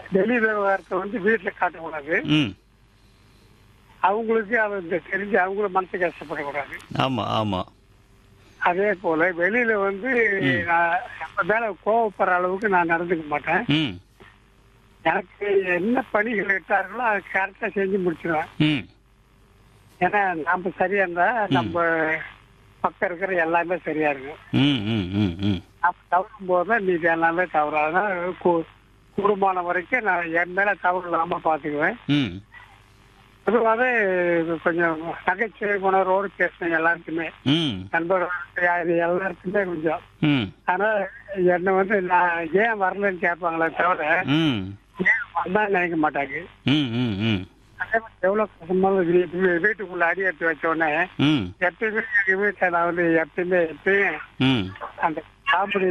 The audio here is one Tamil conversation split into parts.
வெளி விவகாரத்தை வந்து வீட்டுல காட்டக்கூடாது ம் அவங்களுக்கு அவங்க தெரிஞ்சு அவங்களும் மனசு கஷ்டப்படக்கூடாது ஆமா ஆமா அதே போல வெளியில வந்து நான் நம்ம மேல கோவப்படுற அளவுக்கு நான் நடந்துக்க மாட்டேன் ம் எனக்கு என்ன பணிகள் இட்டார்களோ அதை கரெக்டா செஞ்சு முடிச்சிடுவேன் ம் ஏன்னா நம்ம சரியா இருந்தா நம்ம பக்கம் இருக்கிற எல்லாமே சரியா இருக்கும் ம் ம் ம் ம் நம்ம தவறும் போது தான் மீதி எல்லாமே தவறாதான் குடும்பமான வரைக்கும் நான் என் மேல தவறு இல்லாம பாத்துக்குவேன் ம் பொதுவாகவே கொஞ்சம் நகைச்சுவை உணர்வோடு பேசுனேன் எல்லாருக்குமே ம் நண்பர்கள் யாரு எல்லாருக்குமே கொஞ்சம் ம் ஆனா என்னை வந்து நான் ஏன் வரலன்னு கேட்பாங்களே தவிர ம் ஏன் வந்தான்னு நினைக்க மாட்டாங்க ம் ம் ம் அதே மாதிரி எவ்வளவு கஷ்டமாலும் வீ- வீட்டுக்குள்ள அடி எடுத்து வச்ச உடனே ம் எப்பயுமே எங்க வீட்டுல நான் வந்து எப்பயுமே எப்பயும் ம் அந்த காமெடி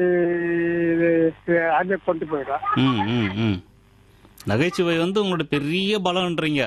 அங்கே கொண்டு போயிடும் ம் ம் ம் நகைச்சுவை வந்து உங்களோட பெரிய பலம்ன்றீங்க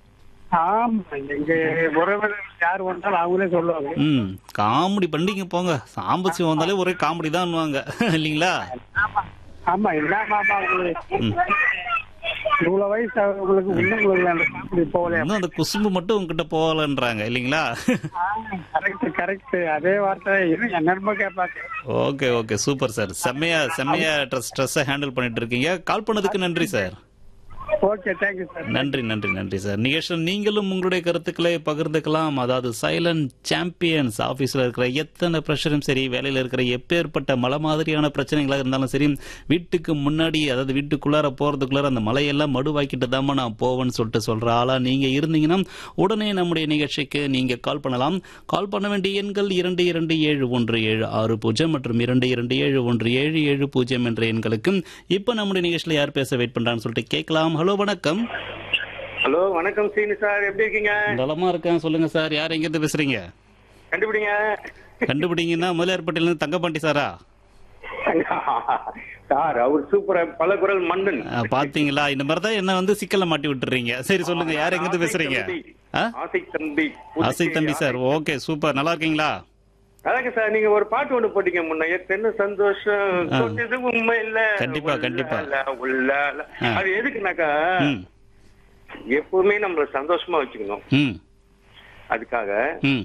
ஆமா எங்க உறவினர்கள் யார் வந்தாலும் அவங்களே சொல்லுவாங்க ம் காமெடி பண்ணிங்க போங்க சாம்பசிவம் வந்தாலே ஒரே காமெடி தான்வாங்க இல்லைங்களா ஆமா ஆமா என்ன மாமா உங்களுக்கு ம் இவ்வளவு வயசு உங்களுக்கு இன்னும் உங்களுக்கு அந்த காமெடி போகல இன்னும் அந்த குசும்பு மட்டும் உங்ககிட்ட போகலன்றாங்க இல்லைங்களா கரெக்ட் கரெக்ட் அதே வார்த்தை இது என்னமோ கேட்பாங்க ஓகே ஓகே சூப்பர் சார் செம்மையா செம்மையா ஸ்ட்ரெஸ் ஸ்ட்ரெஸ்ஸை ஹேண்டில் பண்ணிட்டு இருக்கீங்க கால் பண்ணதுக்கு நன்றி சார் ஓகே தேங்க்யூ சார் நன்றி நன்றி நன்றி சார் நிகழ்ச்சியில் நீங்களும் உங்களுடைய கருத்துக்களை பகிர்ந்துக்கலாம் அதாவது சைலண்ட் சாம்பியன்ஸ் ஆஃபீஸில் இருக்கிற எத்தனை ப்ரெஷரும் சரி வேலையில் இருக்கிற எப்பேற்பட்ட மலை மாதிரியான பிரச்சனைகளாக இருந்தாலும் சரி வீட்டுக்கு முன்னாடி அதாவது வீட்டுக்குள்ளார போகிறதுக்குள்ளார அந்த மலையெல்லாம் மடுவாக்கிட்டு தாம்மா நான் போவேன்னு சொல்லிட்டு சொல்கிற ஆளாக நீங்கள் இருந்தீங்கன்னா உடனே நம்முடைய நிகழ்ச்சிக்கு நீங்கள் கால் பண்ணலாம் கால் பண்ண வேண்டிய எண்கள் இரண்டு இரண்டு ஏழு ஒன்று ஏழு ஆறு பூஜ்ஜியம் மற்றும் இரண்டு இரண்டு ஏழு ஒன்று ஏழு ஏழு பூஜ்ஜியம் என்ற எண்களுக்கு இப்போ நம்முடைய நிகழ்ச்சியில் யார் பேச வெயிட் பண்ணுறான்னு சொல்லிட்டு கேட்கலாம் ஹலோ வணக்கம் ஹலோ வணக்கம் சீனு சார் எப்படி இருக்கீங்க நலமா இருக்கேன் சொல்லுங்க சார் யார் எங்க இருந்து பேசுறீங்க கண்டுபிடிங்க கண்டுபிடிங்கன்னா முதலியார்பட்டியில இருந்து தங்கப்பாண்டி சாரா சார் அவர் சூப்பரா பல குரல் மன்னன் அஹ், பாத்தீங்களா இந்த மாதிரி தான் என்ன வந்து சிக்கல்ல மாட்டி விட்டுறீங்க சரி சொல்லுங்க யார் எங்க இருந்து பேசுறீங்க ஆ? ஆசை தம்பி ஆசை தம்பி சார் ஓகே சூப்பர் நல்லா இருக்கீங்களா அதாங்க சார் நீங்க ஒரு பாட்டு ஒண்ணு போட்டீங்க முன்ன எத்தனை சந்தோஷம் ஆ. தொட்டது உண்மை இல்ல கண்டிப்பா, கண்டிப்பா. உள்ளால, உள்ளால. ஆ. அது எதுக்குனாக்கா ம் எப்பவுமே நம்மள சந்தோஷமா வச்சுக்கணும் ம் அதுக்காக ம்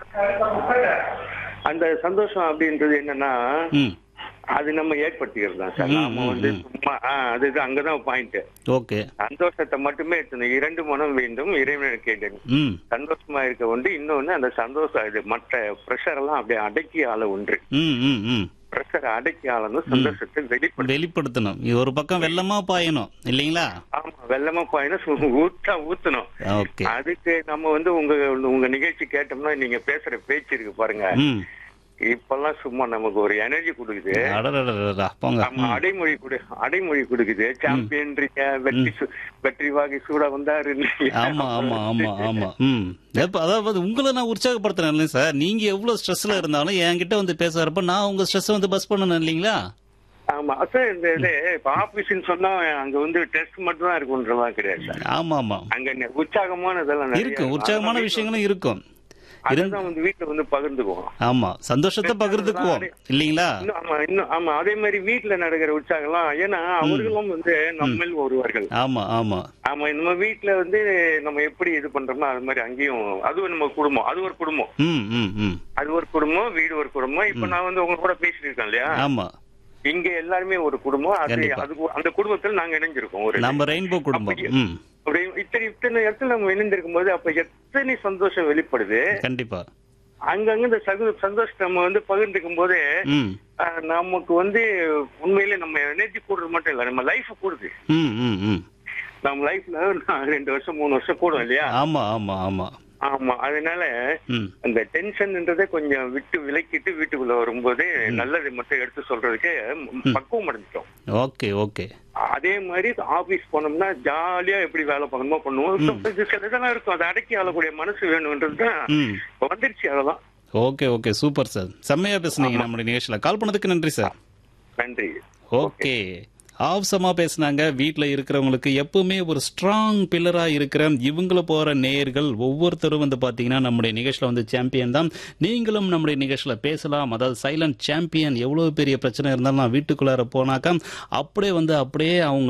அந்த சந்தோஷம் அப்படின்றது என்னன்னா ம் அது நம்ம ஏற்படுத்திக்கிறது தான் சார் ம், நாம ம், வந்து ம். சும்மா ஆ, அதுதான் அங்கதான் பாயிண்ட் ஓகே சந்தோஷத்தை மட்டுமே எடுத்துணும் இரண்டு மனம் வேண்டும் இறைவனை கேட்டேன் ம் சந்தோஷமா இருக்க ஒன்று இன்னொன்னு அந்த சந்தோஷம் இது மற்ற ப்ரெஷர் எல்லாம் அப்படியே அடக்கி ஆள ஒன்று ம் ம் ம் ப்ரெஷர் அடக்கி ஆளணும் சந்தோஷத்தை வெளிப்படுத்த வெளிப்படுத்தணும் இது ஒரு பக்கம் வெள்ளமா பாயணும் இல்லைங்களா ஆமா வெள்ளமா பாயினா ஊத்தா ஊத்தணும் ஓகே அதுக்கு நம்ம வந்து உங்க உங்க நிகழ்ச்சி கேட்டோம்னா நீங்க பேசுற பேச்சு இருக்கு பாருங்க ம் இப்பெல்லாம் சும்மா நமக்கு ஒரு எனர்ஜி கொடுக்குது அடடடடா போங்க நம்ம அடைமொழி கொடு அடைமொழி கொடுக்குது சாம்பியன்றீங்க வெற்றி சு- வெற்றி வாகி சூடா வந்தாரு ஆமா ஆமா ஆமா ஆமா ம் எப்ப அதாவது உங்களை நான் உற்சாகப்படுத்துறேன் இல்லைங்க சார் நீங்க எவ்வளவு ஸ்ட்ரெஸ்ல இருந்தாலும் என்கிட்ட வந்து பேசுறப்ப நான் உங்க ஸ்ட்ரெஸ் வந்து பஸ் பண்ணணும் இல்லைங்களா ஆமா சார் இந்த இது இப்ப ஆபீஸ்ன்னு சொன்னா அங்க வந்து டெஸ்ட் மட்டும் தான் இருக்குன்றதெல்லாம் கிடையாது சார் ஆமா ஆமா அங்க நெ- உற்சாகமான இதெல்லாம் நிறைய இருக்கும் உற்சாகமான அதெல்லாம் விஷயங்களும் இருக்கும் அதுதான் வந்து வீட்டுல வந்து பகிர்ந்துக்குவோம் ஆமா சந்தோஷத்தை பகிர்ந்துக்குவோம் இல்லைங்களா இன்னும் ஆமா இன்னும் ஆமா அதே மாதிரி வீட்டுல நடக்கிற உற்சாகம்லாம் ஏன்னா அவர்களும் வந்து நம்மில் ஒருவர்கள் ஆமா ஆமா ஆமா நம்ம வீட்டுல வந்து நம்ம எப்படி இது பண்றோமோ அது மாதிரி அங்கேயும் அதுவும் நம்ம குடும்பம் அது ஒரு குடும்பம் ம் ம் ம் அது ஒரு குடும்பம் வீடு ஒரு குடும்பம் இப்ப நான் வந்து உங்க கூட பேசிட்டு இருக்கேன் இல்லையா ஆமா இங்க எல்லாருமே ஒரு குடும்பம் அது கண்டிப்பா. அது அந்த குடும்பத்தில் நாங்க இணைஞ்சிருக்கோம் ஒரு நம்ம ரெயின்போ குடும்பம் ம் அப்படி இத்தனை இத்தனை இடத்துல நம்ம இணைந்திருக்கும் போது அப்ப எத்தனை சந்தோஷம் வெளிப்படுது கண்டிப்பா அங்கங்க இந்த சகு சந்தோஷத்தை நம்ம வந்து பகிர்ந்துக்கும் போது ம் ஆஹ், நமக்கு வந்து உண்மையிலே நம்ம எனர்ஜி கூடுறது மட்டும் இல்ல நம்ம லைஃப் கூடுது ம் ம் ம் நம்ம லைஃப்ல ரெண்டு வருஷம் மூணு வருஷம் கூடும் இல்லையா ஆமா ஆமா ஆமா ஆமா அதனால ம் அந்த டென்ஷன்ன்றதை கொஞ்சம் விட்டு விலக்கிட்டு வீட்டுக்குள்ள வரும்போது நல்லது மட்டும் எடுத்து சொல்றதுக்கு பக்குவம் அடைஞ்சிட்டோம் ஓகே ஓகே அதே மாதிரி ஆபீஸ் போனோம்னா ஜாலியா எப்படி வேலை பண்ணணுமோ பண்ணுவோம் சில இதெல்லாம் இருக்கும் அதை அடக்கி ஆளக்கூடிய மனசு வேணும்ன்றது தான் ம் வந்துருச்சு அதெல்லாம் ஓகே ஓகே சூப்பர் சார் செம்மையா பேசுனீங்க நம்முடைய நிகழ்ச்சியில் கால் பண்ணதுக்கு நன்றி சார் நன்றி ஓகே ஆவசமா பேசுனாங்க வீட்ல இருக்கிறவங்களுக்கு எப்பவுமே ஒரு ஸ்ட்ராங் பில்லரா இருக்கிற இவங்கள போற நேயர்கள் ஒவ்வொருத்தரும் வந்து பாத்தீங்கன்னா நம்முடைய நிகழ்ச்சியில வந்து சாம்பியன் தான் நீங்களும் நம்முடைய நிகழ்ச்சியில பேசலாம் அதாவது சைலண்ட் சாம்பியன் எவ்வளவு பெரிய பிரச்சனை இருந்தாலும் நான் வீட்டுக்குள்ளார போனாக்கா அப்படியே வந்து அப்படியே அவங்க